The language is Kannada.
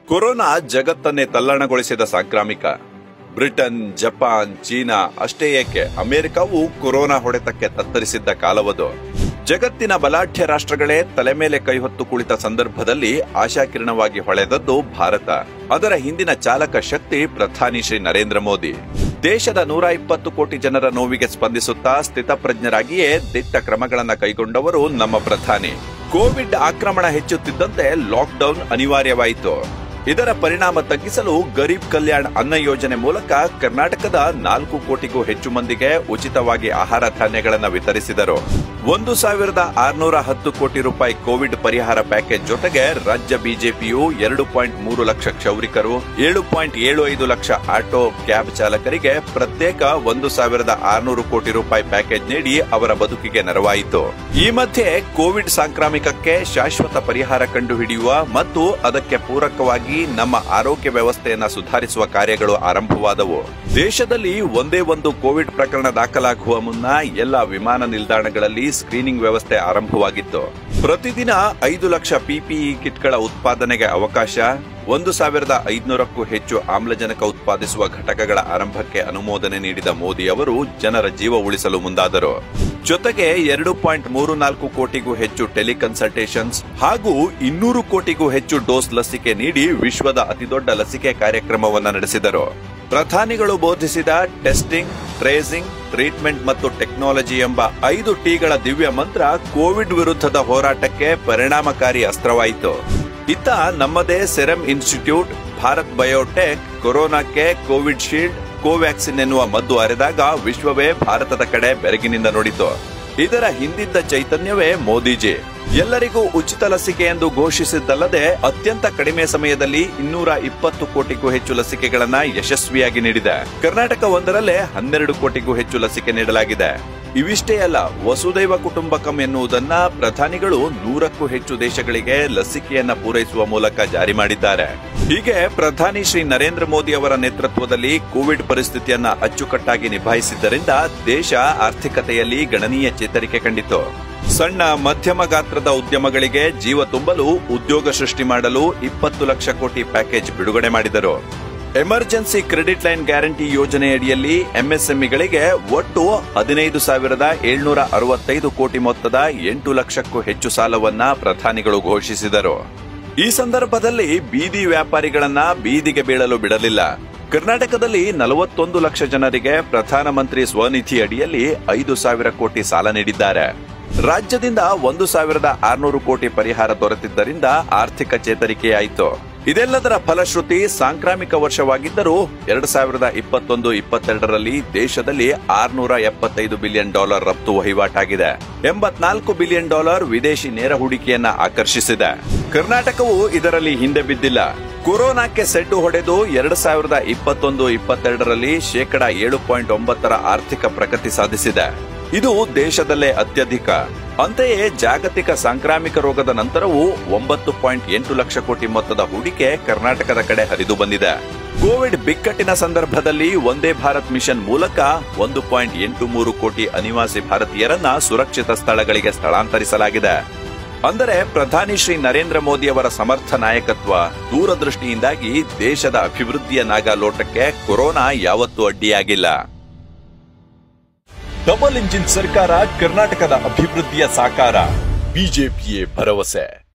ಕೊರೋನಾ ಜಗತ್ತನ್ನೇ ತಲ್ಲಣಗೊಳಿಸಿದ ಸಾಂಕ್ರಾಮಿಕ ಬ್ರಿಟನ್ ಜಪಾನ್ ಚೀನಾ ಅಷ್ಟೇ ಏಕೆ ಅಮೆರಿಕವು ಕೊರೋನಾ ಹೊಡೆತಕ್ಕೆ ತತ್ತರಿಸಿದ್ದ ಕಾಲವದು ಜಗತ್ತಿನ ಬಲಾಢ್ಯ ರಾಷ್ಟ್ರಗಳೇ ತಲೆ ಮೇಲೆ ಕೈ ಹೊತ್ತು ಕುಳಿತ ಸಂದರ್ಭದಲ್ಲಿ ಆಶಾಕಿರಣವಾಗಿ ಹೊಳೆದದ್ದು ಭಾರತ ಅದರ ಹಿಂದಿನ ಚಾಲಕ ಶಕ್ತಿ ಪ್ರಧಾನಿ ಶ್ರೀ ನರೇಂದ್ರ ಮೋದಿ ದೇಶದ ನೂರ ಇಪ್ಪತ್ತು ಕೋಟಿ ಜನರ ನೋವಿಗೆ ಸ್ಪಂದಿಸುತ್ತಾ ಸ್ಥಿತಪ್ರಜ್ಞರಾಗಿಯೇ ದಿಟ್ಟ ಕ್ರಮಗಳನ್ನು ಕೈಗೊಂಡವರು ನಮ್ಮ ಪ್ರಧಾನಿ ಕೋವಿಡ್ ಆಕ್ರಮಣ ಹೆಚ್ಚುತ್ತಿದ್ದಂತೆ ಲಾಕ್ಡೌನ್ ಅನಿವಾರ್ಯವಾಯಿತು ಇದರ ಪರಿಣಾಮ ತಗ್ಗಿಸಲು ಗರೀಬ್ ಕಲ್ಯಾಣ್ ಅನ್ನ ಯೋಜನೆ ಮೂಲಕ ಕರ್ನಾಟಕದ ನಾಲ್ಕು ಕೋಟಿಗೂ ಹೆಚ್ಚು ಮಂದಿಗೆ ಉಚಿತವಾಗಿ ಆಹಾರ ಧಾನ್ಯಗಳನ್ನು ವಿತರಿಸಿದರು ಒಂದು ಸಾವಿರದ ಆರುನೂರ ಹತ್ತು ಕೋಟಿ ರೂಪಾಯಿ ಕೋವಿಡ್ ಪರಿಹಾರ ಪ್ಯಾಕೇಜ್ ಜೊತೆಗೆ ರಾಜ್ಯ ಬಿಜೆಪಿಯು ಎರಡು ಪಾಯಿಂಟ್ ಮೂರು ಲಕ್ಷ ಕ್ಷೌರಿಕರು ಏಳು ಪಾಯಿಂಟ್ ಏಳು ಐದು ಲಕ್ಷ ಆಟೋ ಕ್ಯಾಬ್ ಚಾಲಕರಿಗೆ ಪ್ರತ್ಯೇಕ ಒಂದು ಸಾವಿರದ ಆರುನೂರು ಕೋಟಿ ರೂಪಾಯಿ ಪ್ಯಾಕೇಜ್ ನೀಡಿ ಅವರ ಬದುಕಿಗೆ ನೆರವಾಯಿತು ಈ ಮಧ್ಯೆ ಕೋವಿಡ್ ಸಾಂಕ್ರಾಮಿಕಕ್ಕೆ ಶಾಶ್ವತ ಪರಿಹಾರ ಕಂಡುಹಿಡಿಯುವ ಮತ್ತು ಅದಕ್ಕೆ ಪೂರಕವಾಗಿ ನಮ್ಮ ಆರೋಗ್ಯ ವ್ಯವಸ್ಥೆಯನ್ನ ಸುಧಾರಿಸುವ ಕಾರ್ಯಗಳು ಆರಂಭವಾದವು ದೇಶದಲ್ಲಿ ಒಂದೇ ಒಂದು ಕೋವಿಡ್ ಪ್ರಕರಣ ದಾಖಲಾಗುವ ಮುನ್ನ ಎಲ್ಲ ವಿಮಾನ ನಿಲ್ದಾಣಗಳಲ್ಲಿ ಸ್ಕ್ರೀನಿಂಗ್ ವ್ಯವಸ್ಥೆ ಆರಂಭವಾಗಿತ್ತು ಪ್ರತಿದಿನ ಐದು ಲಕ್ಷ ಪಿಪಿಇ ಕಿಟ್ಗಳ ಉತ್ಪಾದನೆಗೆ ಅವಕಾಶ ಒಂದು ಸಾವಿರದ ಐದುನೂರಕ್ಕೂ ಹೆಚ್ಚು ಆಮ್ಲಜನಕ ಉತ್ಪಾದಿಸುವ ಘಟಕಗಳ ಆರಂಭಕ್ಕೆ ಅನುಮೋದನೆ ನೀಡಿದ ಮೋದಿ ಅವರು ಜನರ ಜೀವ ಉಳಿಸಲು ಮುಂದಾದರು ಜೊತೆಗೆ ಎರಡು ಪಾಯಿಂಟ್ ಮೂರು ನಾಲ್ಕು ಕೋಟಿಗೂ ಹೆಚ್ಚು ಟೆಲಿಕನ್ಸಲ್ಟೇಷನ್ಸ್ ಹಾಗೂ ಇನ್ನೂರು ಕೋಟಿಗೂ ಹೆಚ್ಚು ಡೋಸ್ ಲಸಿಕೆ ನೀಡಿ ವಿಶ್ವದ ಅತಿದೊಡ್ಡ ಲಸಿಕೆ ಕಾರ್ಯಕ್ರಮವನ್ನು ನಡೆಸಿದರು ಪ್ರಧಾನಿಗಳು ಬೋಧಿಸಿದ ಟೆಸ್ಟಿಂಗ್ ಟ್ರೇಸಿಂಗ್ ಟ್ರೀಟ್ಮೆಂಟ್ ಮತ್ತು ಟೆಕ್ನಾಲಜಿ ಎಂಬ ಐದು ಟಿಗಳ ದಿವ್ಯ ಮಂತ್ರ ಕೋವಿಡ್ ವಿರುದ್ಧದ ಹೋರಾಟಕ್ಕೆ ಪರಿಣಾಮಕಾರಿ ಅಸ್ತ್ರವಾಯಿತು ಇತ್ತ ನಮ್ಮದೇ ಸೆರಮ್ ಇನ್ಸ್ಟಿಟ್ಯೂಟ್ ಭಾರತ್ ಬಯೋಟೆಕ್ ಕೊರೋನಾಕ್ಕೆ ಕೋವಿಡ್ ಶೀಲ್ಡ್ ಕೋವ್ಯಾಕ್ಸಿನ್ ಎನ್ನುವ ಮದ್ದು ಅರೆದಾಗ ವಿಶ್ವವೇ ಭಾರತದ ಕಡೆ ಬೆರಗಿನಿಂದ ನೋಡಿತು ಇದರ ಹಿಂದಿದ್ದ ಚೈತನ್ಯವೇ ಮೋದಿಜಿ ಎಲ್ಲರಿಗೂ ಉಚಿತ ಲಸಿಕೆ ಎಂದು ಘೋಷಿಸಿದ್ದಲ್ಲದೆ ಅತ್ಯಂತ ಕಡಿಮೆ ಸಮಯದಲ್ಲಿ ಇನ್ನೂರ ಇಪ್ಪತ್ತು ಕೋಟಿಗೂ ಹೆಚ್ಚು ಲಸಿಕೆಗಳನ್ನ ಯಶಸ್ವಿಯಾಗಿ ನೀಡಿದೆ ಕರ್ನಾಟಕ ಒಂದರಲ್ಲೇ ಹನ್ನೆರಡು ಕೋಟಿಗೂ ಹೆಚ್ಚು ಲಸಿಕೆ ನೀಡಲಾಗಿದೆ ಇವಿಷ್ಟೇ ಅಲ್ಲ ವಸುದೈವ ಕುಟುಂಬಕಂ ಎನ್ನುವುದನ್ನ ಪ್ರಧಾನಿಗಳು ನೂರಕ್ಕೂ ಹೆಚ್ಚು ದೇಶಗಳಿಗೆ ಲಸಿಕೆಯನ್ನ ಪೂರೈಸುವ ಮೂಲಕ ಜಾರಿ ಮಾಡಿದ್ದಾರೆ ಹೀಗೆ ಪ್ರಧಾನಿ ಶ್ರೀ ನರೇಂದ್ರ ಮೋದಿ ಅವರ ನೇತೃತ್ವದಲ್ಲಿ ಕೋವಿಡ್ ಪರಿಸ್ಥಿತಿಯನ್ನ ಅಚ್ಚುಕಟ್ಟಾಗಿ ನಿಭಾಯಿಸಿದ್ದರಿಂದ ದೇಶ ಆರ್ಥಿಕತೆಯಲ್ಲಿ ಗಣನೀಯ ಚೇತರಿಕೆ ಕಂಡಿತು ಸಣ್ಣ ಮಧ್ಯಮ ಗಾತ್ರದ ಉದ್ಯಮಗಳಿಗೆ ಜೀವ ತುಂಬಲು ಉದ್ಯೋಗ ಸೃಷ್ಟಿ ಮಾಡಲು ಇಪ್ಪತ್ತು ಲಕ್ಷ ಕೋಟಿ ಪ್ಯಾಕೇಜ್ ಬಿಡುಗಡೆ ಮಾಡಿದರು ಎಮರ್ಜೆನ್ಸಿ ಕ್ರೆಡಿಟ್ ಲೈನ್ ಗ್ಯಾರಂಟಿ ಯೋಜನೆಯಡಿಯಲ್ಲಿ ಎಂಎಸ್ಎಂಇಗಳಿಗೆ ಒಟ್ಟು ಹದಿನೈದು ಸಾವಿರದ ಏಳ್ನೂರ ಅರವತ್ತೈದು ಕೋಟಿ ಮೊತ್ತದ ಎಂಟು ಲಕ್ಷಕ್ಕೂ ಹೆಚ್ಚು ಸಾಲವನ್ನ ಪ್ರಧಾನಿಗಳು ಘೋಷಿಸಿದರು ಈ ಸಂದರ್ಭದಲ್ಲಿ ಬೀದಿ ವ್ಯಾಪಾರಿಗಳನ್ನ ಬೀದಿಗೆ ಬೀಳಲು ಬಿಡಲಿಲ್ಲ ಕರ್ನಾಟಕದಲ್ಲಿ ನಲವತ್ತೊಂದು ಲಕ್ಷ ಜನರಿಗೆ ಪ್ರಧಾನಮಂತ್ರಿ ಸ್ವನಿಧಿ ಅಡಿಯಲ್ಲಿ ಐದು ಸಾವಿರ ಕೋಟಿ ಸಾಲ ನೀಡಿದ್ದಾರೆ ರಾಜ್ಯದಿಂದ ಒಂದು ಸಾವಿರದ ಆರುನೂರು ಕೋಟಿ ಪರಿಹಾರ ದೊರೆತಿದ್ದರಿಂದ ಆರ್ಥಿಕ ಚೇತರಿಕೆಯಾಯಿತು ಇದೆಲ್ಲದರ ಫಲಶ್ರುತಿ ಸಾಂಕ್ರಾಮಿಕ ವರ್ಷವಾಗಿದ್ದರೂ ಎರಡ್ ಸಾವಿರದ ಇಪ್ಪತ್ತೊಂದು ಇಪ್ಪತ್ತೆರಡರಲ್ಲಿ ದೇಶದಲ್ಲಿ ಆರ್ನೂರ ಎಪ್ಪತ್ತೈದು ಬಿಲಿಯನ್ ಡಾಲರ್ ರಫ್ತು ವಹಿವಾಟಾಗಿದೆ ಎಂಬತ್ನಾಲ್ಕು ಬಿಲಿಯನ್ ಡಾಲರ್ ವಿದೇಶಿ ನೇರ ಹೂಡಿಕೆಯನ್ನ ಆಕರ್ಷಿಸಿದೆ ಕರ್ನಾಟಕವು ಇದರಲ್ಲಿ ಹಿಂದೆ ಬಿದ್ದಿಲ್ಲ ಕೊರೋನಾಕ್ಕೆ ಸೆಡ್ಡು ಹೊಡೆದು ಎರಡ್ ಸಾವಿರದ ಇಪ್ಪತ್ತೊಂದು ಇಪ್ಪತ್ತೆರಡರಲ್ಲಿ ಶೇಕಡ ಏಳು ಪಾಯಿಂಟ್ ಒಂಬತ್ತರ ಆರ್ಥಿಕ ಪ್ರಗತಿ ಸಾಧಿಸಿದೆ ಇದು ದೇಶದಲ್ಲೇ ಅತ್ಯಧಿಕ ಅಂತೆಯೇ ಜಾಗತಿಕ ಸಾಂಕ್ರಾಮಿಕ ರೋಗದ ನಂತರವೂ ಒಂಬತ್ತು ಪಾಯಿಂಟ್ ಎಂಟು ಲಕ್ಷ ಕೋಟಿ ಮೊತ್ತದ ಹೂಡಿಕೆ ಕರ್ನಾಟಕದ ಕಡೆ ಹರಿದು ಬಂದಿದೆ ಕೋವಿಡ್ ಬಿಕ್ಕಟ್ಟಿನ ಸಂದರ್ಭದಲ್ಲಿ ಒಂದೇ ಭಾರತ್ ಮಿಷನ್ ಮೂಲಕ ಒಂದು ಪಾಯಿಂಟ್ ಎಂಟು ಮೂರು ಕೋಟಿ ಅನಿವಾಸಿ ಭಾರತೀಯರನ್ನ ಸುರಕ್ಷಿತ ಸ್ಥಳಗಳಿಗೆ ಸ್ಥಳಾಂತರಿಸಲಾಗಿದೆ ಅಂದರೆ ಪ್ರಧಾನಿ ಶ್ರೀ ನರೇಂದ್ರ ಮೋದಿ ಅವರ ಸಮರ್ಥ ನಾಯಕತ್ವ ದೂರದೃಷ್ಟಿಯಿಂದಾಗಿ ದೇಶದ ಅಭಿವೃದ್ಧಿಯ ನಾಗಾಲೋಟಕ್ಕೆ ಕೊರೋನಾ ಯಾವತ್ತೂ ಅಡ್ಡಿಯಾಗಿಲ್ಲ ಡಬಲ್ ಇಂಜಿನ್ ಸರ್ಕಾರ ಕರ್ನಾಟಕದ ಅಭಿವೃದ್ಧಿಯ ಸಾಕಾರ ಬಿಜೆಪಿಯೇ ಭರವಸೆ